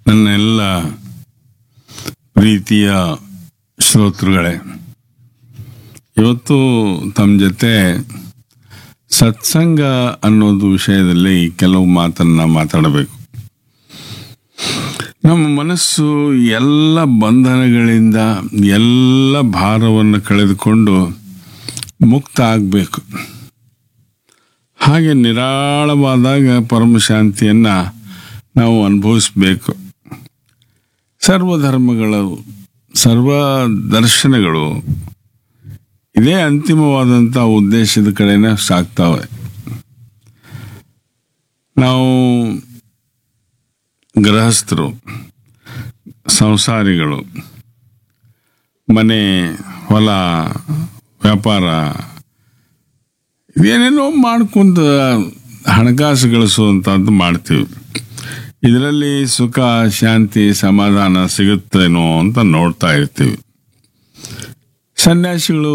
ನನ್ನೆಲ್ಲ ಪ್ರೀತಿಯ ಶ್ರೋತೃಗಳೇ ಇವತ್ತು ತಮ್ಮ ಜೊತೆ ಸತ್ಸಂಗ ಅನ್ನೋದು ವಿಷಯದಲ್ಲಿ ಕೆಲವು ಮಾತನ್ನ ಮಾತಾಡಬೇಕು ನಮ್ಮ ಮನಸ್ಸು ಎಲ್ಲ ಬಂಧನಗಳಿಂದ ಎಲ್ಲ ಭಾರವನ್ನು ಕಳೆದುಕೊಂಡು ಮುಕ್ತ ಆಗಬೇಕು ಹಾಗೆ ನಿರಾಳವಾದಾಗ ಪರಮಶಾಂತಿಯನ್ನು ನಾವು ಅನುಭವಿಸಬೇಕು ಸರ್ವಧರ್ಮಗಳು ಸರ್ವ ದರ್ಶನಗಳು ಇದೇ ಅಂತಿಮವಾದಂಥ ಉದ್ದೇಶದ ಕಡೆನೇ ಸಾಗ್ತಾವೆ ನಾವು ಗೃಹಸ್ಥರು ಸಂಸಾರಿಗಳು ಮನೆ ಹೊಲ ವ್ಯಾಪಾರ ಇದೇನೇನೋ ಮಾಡ್ಕೊಂತ ಹಣಕಾಸು ಗಳಿಸುವಂಥದ್ದು ಮಾಡ್ತೀವಿ ಇದರಲ್ಲಿ ಸುಖ ಶಾಂತಿ ಸಮಾಧಾನ ಸಿಗುತ್ತೇನೋ ಅಂತ ನೋಡ್ತಾ ಇರ್ತೀವಿ ಸನ್ಯಾಸಿಗಳು